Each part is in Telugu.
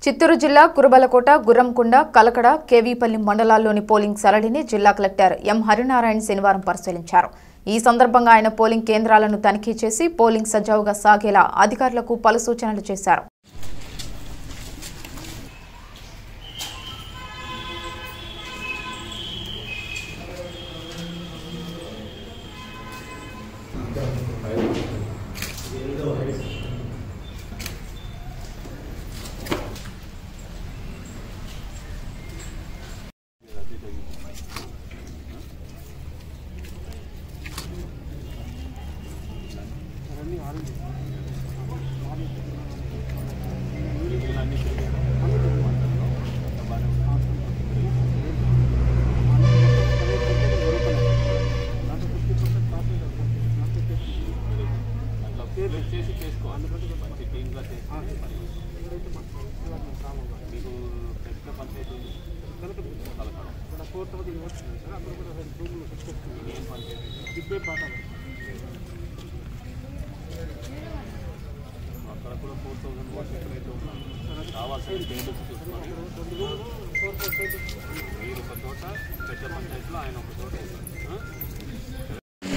చిత్తూరు జిల్లా కురబలకోట గుర్రంకొండ కలకడ కేవీపల్లి మండలాల్లోని పోలింగ్ సరళిని జిల్లా కలెక్టర్ ఎం హరినారాయణ శనివారం పరిశీలించారు ఈ సందర్భంగా ఆయన పోలింగ్ కేంద్రాలను తనిఖీ చేసి పోలింగ్ సజావుగా సాగేలా అధికారులకు పలు సూచనలు చేశారు చేసి చేసుకోవాలి మంచి క్లీన్గా చేసుకోవాలి మీకు పెద్ద పంచాయతీ ఏం పంచాయతీ అక్కడ కూడా ఫోర్ థౌసండ్ వాట్స్ ఎక్కడైతే ఉన్నాను కావాల్సిన టేబుల్స్ చూసుకొని మీరు ఒక చోట పెద్ద పంచాయతీలో ఆయన ఒక చోట వేస్తారు. ఆ?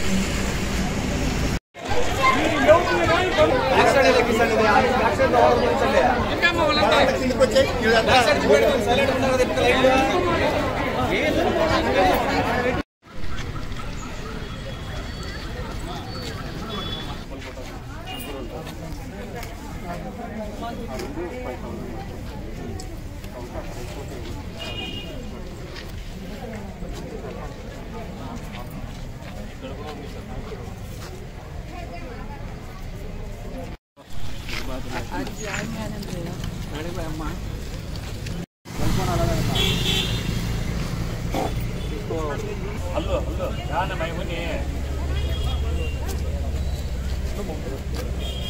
ಹಲ್ಲೋ ಹಲ್ಲೋ ನಾನು ಮೈ ಮುನಿ